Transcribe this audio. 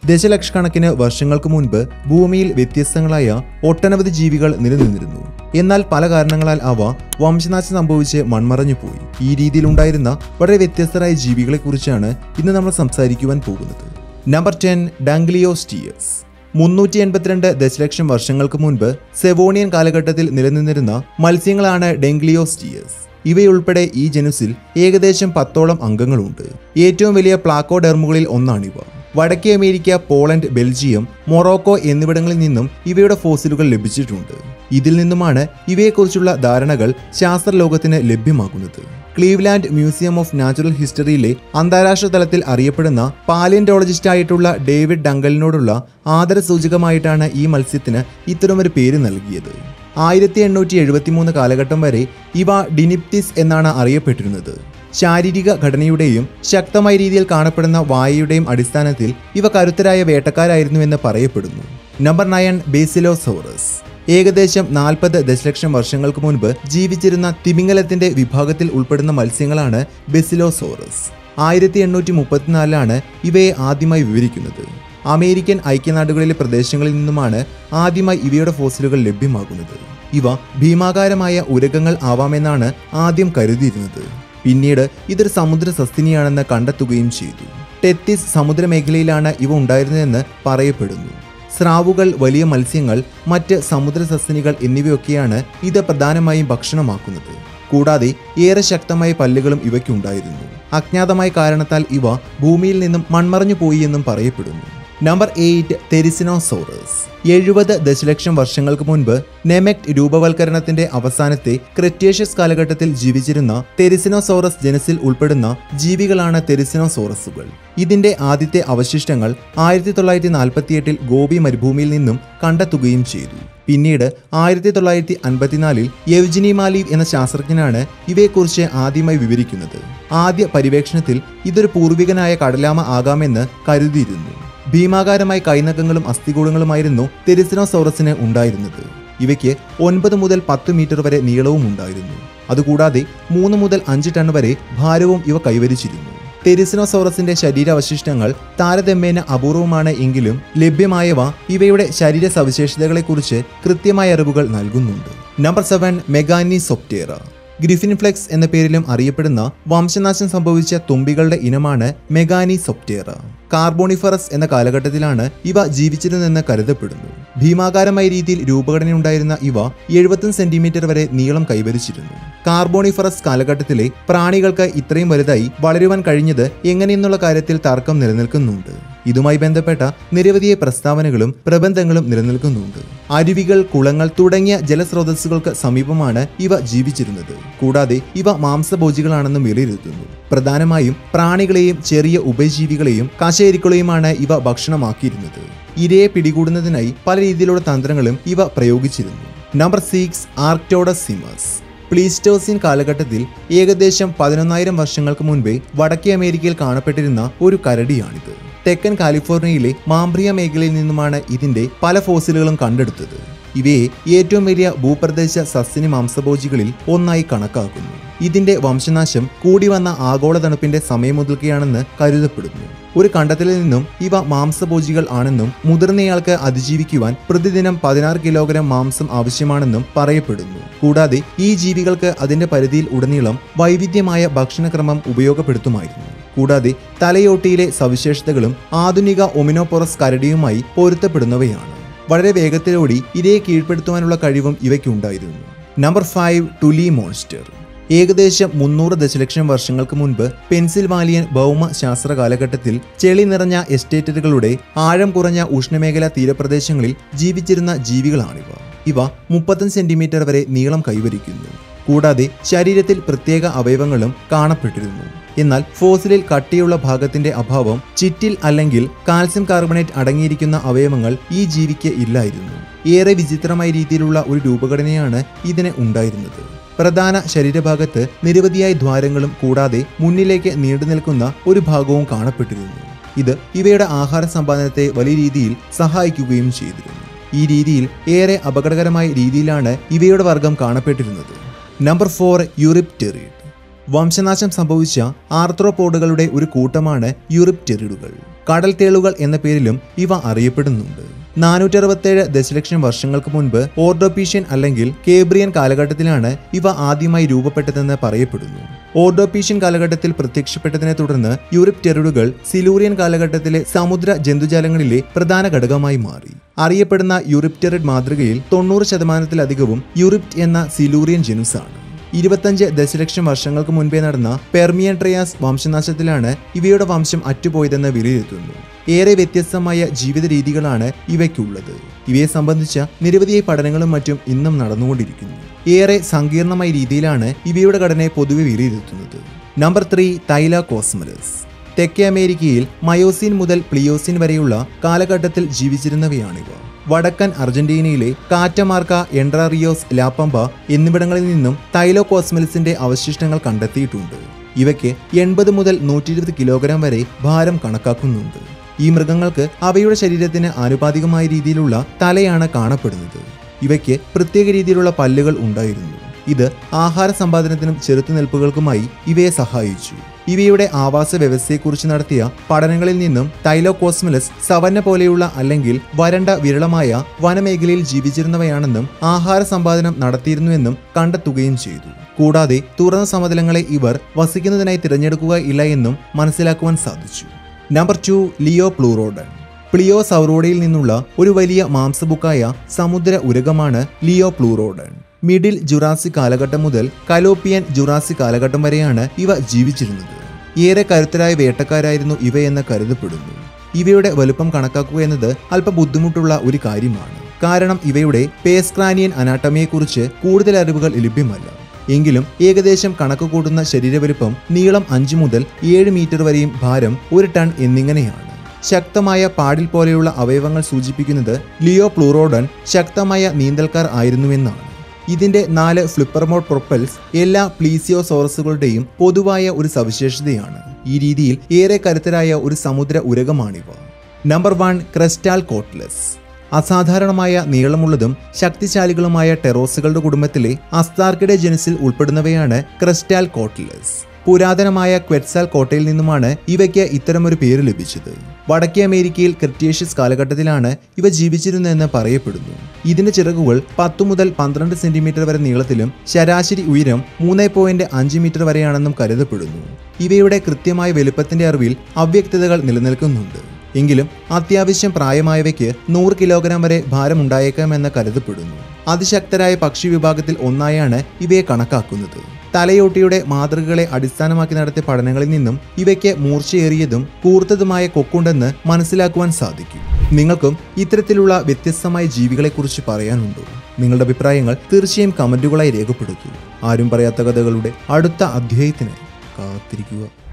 ദശലക്ഷക്കണക്കിന് വർഷങ്ങൾക്ക് മുൻപ് ഭൂമിയിൽ വ്യത്യസ്തങ്ങളായ ഒട്ടനവധി ജീവികൾ നിലനിന്നിരുന്നു എന്നാൽ പല കാരണങ്ങളാൽ അവ വംശനാശം സംഭവിച്ച് മൺമറഞ്ഞു പോയി ഈ രീതിയിലുണ്ടായിരുന്ന വളരെ വ്യത്യസ്തരായ ജീവികളെക്കുറിച്ചാണ് ഇന്ന് നമ്മൾ സംസാരിക്കുവാൻ പോകുന്നത് നമ്പർ ടെൻ ഡാംഗ്ലിയോസ്റ്റിയസ് മുന്നൂറ്റി എൺപത്തിരണ്ട് ദശലക്ഷം വർഷങ്ങൾക്ക് മുൻപ് സെവോണിയൻ കാലഘട്ടത്തിൽ നിലനിന്നിരുന്ന മത്സ്യങ്ങളാണ് ഡെംഗ്ലിയോസ്റ്റിയസ് ഇവയുൾപ്പെടെ ഈ ജനുസിൽ ഏകദേശം പത്തോളം അംഗങ്ങളുണ്ട് ഏറ്റവും വലിയ പ്ലാക്കോഡെർമുകളിൽ ഒന്നാണിവ വടക്കേ അമേരിക്ക പോളണ്ട് ബെൽജിയം മൊറോക്കോ എന്നിവിടങ്ങളിൽ നിന്നും ഇവയുടെ ഫോസിലുകൾ ലഭിച്ചിട്ടുണ്ട് ഇതിൽ നിന്നുമാണ് ഇവയെക്കുറിച്ചുള്ള ധാരണകൾ ശാസ്ത്രലോകത്തിന് ലഭ്യമാകുന്നത് ക്ലീവ്ലാൻഡ് മ്യൂസിയം ഓഫ് നാച്ചുറൽ ഹിസ്റ്ററിയിലെ അന്താരാഷ്ട്ര തലത്തിൽ അറിയപ്പെടുന്ന പാലിയന്റോളജിസ്റ്റ് ആയിട്ടുള്ള ഡേവിഡ് ഡങ്കലിനോടുള്ള ആദരസൂചകമായിട്ടാണ് ഈ മത്സ്യത്തിന് ഇത്തരമൊരു പേര് നൽകിയത് ആയിരത്തി എണ്ണൂറ്റി എഴുപത്തിമൂന്ന് കാലഘട്ടം വരെ ഇവ ഡിനിപ്തിസ് എന്നാണ് അറിയപ്പെട്ടിരുന്നത് ശാരീരിക ഘടനയുടെയും ശക്തമായ രീതിയിൽ കാണപ്പെടുന്ന വായയുടെയും അടിസ്ഥാനത്തിൽ ഇവ കരുത്തരായ വേട്ടക്കാരായിരുന്നുവെന്ന് പറയപ്പെടുന്നു നമ്പർ നയൻ ബേസിലോസോറസ് ഏകദേശം നാൽപ്പത് ദശലക്ഷം വർഷങ്ങൾക്ക് മുൻപ് ജീവിച്ചിരുന്ന തിമിംഗലത്തിന്റെ വിഭാഗത്തിൽ ഉൾപ്പെടുന്ന മത്സ്യങ്ങളാണ് ബെസിലോസോറസ് ആയിരത്തി എണ്ണൂറ്റി മുപ്പത്തിനാലിലാണ് ഇവയെ ആദ്യമായി വിവരിക്കുന്നത് അമേരിക്കൻ ഐക്യനാടുകളിലെ പ്രദേശങ്ങളിൽ നിന്നുമാണ് ആദ്യമായി ഇവയുടെ ഫോസിലുകൾ ലഭ്യമാകുന്നത് ഇവ ഭീമാകാരമായ ഉരകങ്ങൾ ആവാമെന്നാണ് ആദ്യം കരുതിയിരുന്നത് പിന്നീട് ഇതൊരു സമുദ്ര സസ്തിനിയാണെന്ന് കണ്ടെത്തുകയും ചെയ്തു ടെത്തിസ് സമുദ്രമേഖലയിലാണ് ഇവ ഉണ്ടായിരുന്നതെന്ന് പറയപ്പെടുന്നു സ്രാവുകൾ വലിയ മത്സ്യങ്ങൾ മറ്റ് സമുദ്ര സസ്തിനികൾ എന്നിവയൊക്കെയാണ് ഇത് പ്രധാനമായും ഭക്ഷണമാക്കുന്നത് കൂടാതെ ഏറെ ശക്തമായ പല്ലുകളും ഇവയ്ക്കുണ്ടായിരുന്നു അജ്ഞാതമായ കാരണത്താൽ ഇവ ഭൂമിയിൽ നിന്നും മൺമറഞ്ഞു പോയി എന്നും പറയപ്പെടുന്നു നമ്പർ എയ്റ്റ് തെരിസിനോസോറസ് എഴുപത് ദശലക്ഷം വർഷങ്ങൾക്ക് മുൻപ് നെമെക്ട് രൂപവൽക്കരണത്തിന്റെ അവസാനത്തെ ക്രെറ്റേഷ്യസ് കാലഘട്ടത്തിൽ ജീവിച്ചിരുന്ന തെരിസിനോസോറസ് ജനസിൽ ഉൾപ്പെടുന്ന ജീവികളാണ് തെരിസിനോസോറസുകൾ ഇതിന്റെ ആദ്യത്തെ അവശിഷ്ടങ്ങൾ ആയിരത്തി തൊള്ളായിരത്തി നാൽപ്പത്തിയെട്ടിൽ ഗോപി മരുഭൂമിയിൽ നിന്നും കണ്ടെത്തുകയും ചെയ്തു പിന്നീട് ആയിരത്തി തൊള്ളായിരത്തി അൻപത്തിനാലിൽ യവ്ജിനി മാലീവ് എന്ന ശാസ്ത്രജ്ഞനാണ് ഇവയെക്കുറിച്ച് ആദ്യമായി വിവരിക്കുന്നത് ആദ്യ പര്യവേക്ഷണത്തിൽ ഇതൊരു പൂർവികനായ കടലാമ ആകാമെന്ന് കരുതിയിരുന്നു ഭീമാകാരമായ കൈനഖങ്ങളും അസ്ഥികൂടങ്ങളുമായിരുന്നു തെരിസിനോസോറസിന് ഉണ്ടായിരുന്നത് ഇവയ്ക്ക് ഒൻപത് മുതൽ പത്ത് മീറ്റർ വരെ നീളവും ഉണ്ടായിരുന്നു അതുകൂടാതെ മൂന്ന് മുതൽ അഞ്ച് ടൺ വരെ ഭാരവും ഇവ കൈവരിച്ചിരുന്നു തെരിസിനോസോറസിന്റെ ശരീരാവശിഷ്ടങ്ങൾ താരതമ്യേന അപൂർവമാണ് എങ്കിലും ലഭ്യമായവ ഇവയുടെ ശരീര സവിശേഷതകളെക്കുറിച്ച് കൃത്യമായ അറിവുകൾ നൽകുന്നുണ്ട് നമ്പർ സെവൻ മെഗാനി സൊപ്റ്റേറ ഗ്രിഫിൻ ഫ്ലെക്സ് എന്ന പേരിലും അറിയപ്പെടുന്ന വംശനാശം സംഭവിച്ച തുമ്പികളുടെ ഇനമാണ് മെഗാനി സൊപ്റ്റേറ കാർബോണിഫറസ് എന്ന കാലഘട്ടത്തിലാണ് ഇവ ജീവിച്ചിരുന്നതെന്ന് കരുതപ്പെടുന്നു ഭീമാകാരമായ രീതിയിൽ രൂപഘടനയുണ്ടായിരുന്ന ഇവ എഴുപത്തൊന്ന് സെന്റിമീറ്റർ വരെ നീളം കൈവരിച്ചിരുന്നു കാർബോണിഫറസ് കാലഘട്ടത്തിലെ പ്രാണികൾക്ക് ഇത്രയും വലുതായി വളരുവാൻ കഴിഞ്ഞത് എങ്ങനെയെന്നുള്ള കാര്യത്തിൽ തർക്കം നിലനിൽക്കുന്നുണ്ട് ഇതുമായി ബന്ധപ്പെട്ട നിരവധി പ്രസ്താവനകളും പ്രബന്ധങ്ങളും നിലനിൽക്കുന്നുണ്ട് അരുവികൾ കുളങ്ങൾ തുടങ്ങിയ ജലസ്രോതസ്സുകൾക്ക് സമീപമാണ് ഇവ ജീവിച്ചിരുന്നത് കൂടാതെ ഇവ മാംസഭോജികളാണെന്നും വിലയിരുത്തുന്നു പ്രധാനമായും പ്രാണികളെയും ചെറിയ ഉപജീവികളെയും കശേരിക്കളെയുമാണ് ഇവ ഭക്ഷണമാക്കിയിരുന്നത് ഇരയെ പിടികൂടുന്നതിനായി പല രീതിയിലുള്ള തന്ത്രങ്ങളും ഇവ പ്രയോഗിച്ചിരുന്നു നമ്പർ സിക്സ് ആർക്ടോഡസിമസ് പ്ലീസ്റ്റോസിൻ കാലഘട്ടത്തിൽ ഏകദേശം പതിനൊന്നായിരം വർഷങ്ങൾക്ക് മുൻപേ വടക്കേ അമേരിക്കയിൽ കാണപ്പെട്ടിരുന്ന ഒരു കരടിയാണിത് തെക്കൻ കാലിഫോർണിയയിലെ മാംബ്രിയ മേഖലയിൽ നിന്നുമാണ് ഇതിന്റെ പല ഫോസിലുകളും കണ്ടെടുത്തത് ഇവയെ ഏറ്റവും വലിയ ഭൂപ്രദേശ സസ്യനി മാംസഭോജികളിൽ ഒന്നായി കണക്കാക്കുന്നു ഇതിന്റെ വംശനാശം കൂടി വന്ന ആഗോള തണുപ്പിന്റെ സമയം മുതൽക്കെയാണെന്ന് കരുതപ്പെടുന്നു ഒരു കണ്ടെത്തലിൽ നിന്നും ഇവ മാംസഭോജികൾ ആണെന്നും മുതിർന്നയാൾക്ക് അതിജീവിക്കുവാൻ പ്രതിദിനം പതിനാറ് കിലോഗ്രാം മാംസം ആവശ്യമാണെന്നും പറയപ്പെടുന്നു കൂടാതെ ഈ ജീവികൾക്ക് അതിന്റെ പരിധിയിൽ ഉടനീളം വൈവിധ്യമായ ഭക്ഷണക്രമം ഉപയോഗപ്പെടുത്തുമായിരുന്നു കൂടാതെ തലയോട്ടിയിലെ സവിശേഷതകളും ആധുനിക ഒമിനോപൊറസ് കരടിയുമായി പൊരുത്തപ്പെടുന്നവയാണ് വളരെ വേഗത്തിലോടി ഇരയെ കീഴ്പ്പെടുത്തുവാനുള്ള കഴിവും ഇവയ്ക്കുണ്ടായിരുന്നു നമ്പർ ഫൈവ് ടുലി മോൺസ്റ്റർ ഏകദേശം മുന്നൂറ് ദശലക്ഷം വർഷങ്ങൾക്ക് മുൻപ് പെൻസിൽവാനിയൻ ഭൗമ ശാസ്ത്ര കാലഘട്ടത്തിൽ ചെളി നിറഞ്ഞ എസ്റ്റേറ്റുകളുടെ ആഴം കുറഞ്ഞ ഉഷ്ണമേഖലാ തീരപ്രദേശങ്ങളിൽ ജീവിച്ചിരുന്ന ജീവികളാണിവ ഇവ മുപ്പത്തഞ്ച് സെന്റിമീറ്റർ വരെ നീളം കൈവരിക്കുന്നു കൂടാതെ ശരീരത്തിൽ പ്രത്യേക അവയവങ്ങളും കാണപ്പെട്ടിരുന്നു എന്നാൽ ഫോസിലിൽ കട്ടിയുള്ള ഭാഗത്തിന്റെ അഭാവം ചിറ്റിൽ അല്ലെങ്കിൽ കാൽസ്യം കാർബണേറ്റ് അടങ്ങിയിരിക്കുന്ന അവയവങ്ങൾ ഈ ജീവിക്ക് ഇല്ലായിരുന്നു ഏറെ വിചിത്രമായ രീതിയിലുള്ള ഒരു രൂപഘടനയാണ് ഇതിന് ഉണ്ടായിരുന്നത് പ്രധാന ശരീരഭാഗത്ത് നിരവധിയായ ദ്വാരങ്ങളും കൂടാതെ മുന്നിലേക്ക് നീണ്ടു നിൽക്കുന്ന ഒരു ഭാഗവും കാണപ്പെട്ടിരുന്നു ഇത് ഇവയുടെ ആഹാര സമ്പാദനത്തെ വലിയ രീതിയിൽ സഹായിക്കുകയും ചെയ്തിരുന്നു ഈ രീതിയിൽ ഏറെ അപകടകരമായ രീതിയിലാണ് ഇവയുടെ വർഗം കാണപ്പെട്ടിരുന്നത് നമ്പർ ഫോർ യൂറിപ്റ്റെറിഡ് വംശനാശം സംഭവിച്ച ആർത്രോപോഡുകളുടെ ഒരു കൂട്ടമാണ് യൂറിപ്റ്റെറിഡുകൾ കടൽ തേളുകൾ എന്ന പേരിലും ഇവ അറിയപ്പെടുന്നുണ്ട് നാനൂറ്ററുപത്തേഴ് ദശലക്ഷം വർഷങ്ങൾക്ക് മുൻപ് ഓർഡോപീഷ്യൻ അല്ലെങ്കിൽ കേബ്രിയൻ കാലഘട്ടത്തിലാണ് ഇവ ആദ്യമായി രൂപപ്പെട്ടതെന്ന് പറയപ്പെടുന്നു ഓർഡോപീഷ്യൻ കാലഘട്ടത്തിൽ പ്രത്യക്ഷപ്പെട്ടതിനെ തുടർന്ന് യൂറിപ്റ്റെറിഡുകൾ സിലൂറിയൻ കാലഘട്ടത്തിലെ സമുദ്ര ജന്തുജാലങ്ങളിലെ പ്രധാന ഘടകമായി മാറി അറിയപ്പെടുന്ന യൂറിപ്റ്റെറിഡ് മാതൃകയിൽ തൊണ്ണൂറ് ശതമാനത്തിലധികവും യൂറിപ്റ്റ് എന്ന സിലൂറിയൻ ജനുസാണ് ഇരുപത്തഞ്ച് ദശലക്ഷം വർഷങ്ങൾക്ക് മുൻപേ നടന്ന പെർമിയൻ ട്രയാസ് വംശനാശത്തിലാണ് ഇവയുടെ വംശം അറ്റുപോയതെന്ന് വിലയിരുത്തുന്നു ഏറെ വ്യത്യസ്തമായ ജീവിത രീതികളാണ് ഇവയ്ക്കുള്ളത് ഇവയെ സംബന്ധിച്ച നിരവധി പഠനങ്ങളും മറ്റും ഇന്നും നടന്നുകൊണ്ടിരിക്കുന്നു ഏറെ സങ്കീർണമായ രീതിയിലാണ് ഇവയുടെ ഘടനയെ പൊതുവെ വിലയിരുത്തുന്നത് നമ്പർ ത്രീ തൈല കോസ്മലസ് തെക്കേ അമേരിക്കയിൽ മയോസിൻ മുതൽ പ്ലിയോസിൻ വരെയുള്ള കാലഘട്ടത്തിൽ ജീവിച്ചിരുന്നവയാണിവ വടക്കൻ അർജന്റീനയിലെ കാറ്റമാർക്ക എൻട്രാറിയോസ് ലാപ്പമ്പ എന്നിവിടങ്ങളിൽ നിന്നും തൈലോകോസ്മലിസിന്റെ അവശിഷ്ടങ്ങൾ കണ്ടെത്തിയിട്ടുണ്ട് ഇവയ്ക്ക് എൺപത് മുതൽ നൂറ്റി ഇരുപത് കിലോഗ്രാം വരെ ഭാരം കണക്കാക്കുന്നുണ്ട് ഈ മൃഗങ്ങൾക്ക് അവയുടെ ശരീരത്തിന് ആനുപാതികമായ രീതിയിലുള്ള തലയാണ് കാണപ്പെടുന്നത് ഇവയ്ക്ക് പ്രത്യേക രീതിയിലുള്ള പല്ലുകൾ ഉണ്ടായിരുന്നു ഇത് ആഹാര സമ്പാദനത്തിനും ചെറുത്തുനിൽപ്പുകൾക്കുമായി ഇവയെ സഹായിച്ചു ഇവയുടെ ആവാസ വ്യവസ്ഥയെക്കുറിച്ച് നടത്തിയ പഠനങ്ങളിൽ നിന്നും തൈലോകോസ്മലസ് സവന്ന പോലെയുള്ള അല്ലെങ്കിൽ വരണ്ട വിരളമായ വനമേഖലയിൽ ജീവിച്ചിരുന്നവയാണെന്നും ആഹാര സമ്പാദനം നടത്തിയിരുന്നുവെന്നും കണ്ടെത്തുകയും ചെയ്തു കൂടാതെ തുറന്ന സമതലങ്ങളെ ഇവർ വസിക്കുന്നതിനായി തിരഞ്ഞെടുക്കുക ഇല്ല എന്നും മനസ്സിലാക്കുവാൻ സാധിച്ചു നമ്പർ ടു ലിയോ പ്ലൂറോഡൻ പ്ലിയോ സൗറോഡയിൽ നിന്നുള്ള ഒരു വലിയ മാംസബുക്കായ സമുദ്ര ഉരകമാണ് ലിയോ പ്ലൂറോഡൻ മിഡിൽ ജുറാസിക് കാലഘട്ടം മുതൽ കലോപ്പിയൻ ജുറാസിക് കാലഘട്ടം വരെയാണ് ഇവ ജീവിച്ചിരുന്നത് ഏറെ കരുത്തരായ വേട്ടക്കാരായിരുന്നു ഇവയെന്ന് കരുതപ്പെടുന്നു ഇവയുടെ വലുപ്പം കണക്കാക്കുക എന്നത് അല്പം ബുദ്ധിമുട്ടുള്ള ഒരു കാര്യമാണ് കാരണം ഇവയുടെ പേസ്ക്രാനിയൻ അനാട്ടമിയെക്കുറിച്ച് കൂടുതൽ അറിവുകൾ ലഭ്യമല്ല എങ്കിലും ഏകദേശം കണക്ക് കൂട്ടുന്ന ശരീരവലുപ്പം നീളം അഞ്ച് മുതൽ ഏഴ് മീറ്റർ വരെയും ഭാരം ഒരു ടൺ എന്നിങ്ങനെയാണ് ശക്തമായ പാടിൽ പോലെയുള്ള അവയവങ്ങൾ സൂചിപ്പിക്കുന്നത് ലിയോ പ്ലൂറോഡൻ ശക്തമായ നീന്തൽക്കാർ ആയിരുന്നുവെന്നാണ് ഇതിന്റെ നാല് ഫ്ലിപ്പർ മോഡ് പ്രൊപ്പൽസ് എല്ലാ പ്ലീസിയോസോറസുകളുടെയും പൊതുവായ ഒരു സവിശേഷതയാണ് ഈ രീതിയിൽ ഏറെ കരുത്തരായ ഒരു സമുദ്ര ഉരകമാണിവ നമ്പർ വൺ ക്രസ്റ്റാൽ കോട്ട്ലെസ് അസാധാരണമായ നീളമുള്ളതും ശക്തിശാലികളുമായ ടെറോസുകളുടെ കുടുംബത്തിലെ അസ്താർക്കിഡെ ജനുസിൽ ഉൾപ്പെടുന്നവയാണ് ക്രിസ്റ്റാൽ കോട്ട്ലെസ് പുരാതനമായ ക്വെറ്റ്സാൽ കോട്ടയിൽ നിന്നുമാണ് ഇവയ്ക്ക് ഇത്തരമൊരു പേര് ലഭിച്ചത് വടക്കേ അമേരിക്കയിൽ ക്രിറ്റേഷ്യസ് കാലഘട്ടത്തിലാണ് ഇവ ജീവിച്ചിരുന്നതെന്ന് പറയപ്പെടുന്നു ഇതിന്റെ ചിറകുകൾ പത്തു മുതൽ പന്ത്രണ്ട് സെന്റിമീറ്റർ വരെ നീളത്തിലും ശരാശരി ഉയരം മൂന്ന് പോയിന്റ് അഞ്ച് മീറ്റർ വരെയാണെന്നും കരുതപ്പെടുന്നു ഇവയുടെ കൃത്യമായ വലുപ്പത്തിന്റെ അറിവിൽ അവ്യക്തതകൾ നിലനിൽക്കുന്നുണ്ട് എങ്കിലും അത്യാവശ്യം പ്രായമായവയ്ക്ക് നൂറ് കിലോഗ്രാം വരെ ഭാരമുണ്ടായേക്കാമെന്ന് കരുതപ്പെടുന്നു അതിശക്തരായ പക്ഷി വിഭാഗത്തിൽ ഒന്നായാണ് ഇവയെ കണക്കാക്കുന്നത് തലയോട്ടിയുടെ മാതൃകകളെ അടിസ്ഥാനമാക്കി നടത്തിയ പഠനങ്ങളിൽ നിന്നും ഇവയ്ക്ക് മൂർച്ചയേറിയതും കൂർത്തതുമായ കൊക്കുണ്ടെന്ന് മനസ്സിലാക്കുവാൻ സാധിക്കും നിങ്ങൾക്കും ഇത്തരത്തിലുള്ള വ്യത്യസ്തമായ ജീവികളെക്കുറിച്ച് പറയാനുണ്ടോ നിങ്ങളുടെ അഭിപ്രായങ്ങൾ തീർച്ചയായും കമന്റുകളായി രേഖപ്പെടുത്തൂ ആരും പറയാത്ത കഥകളുടെ അടുത്ത അധ്യായത്തിന് കാത്തിരിക്കുക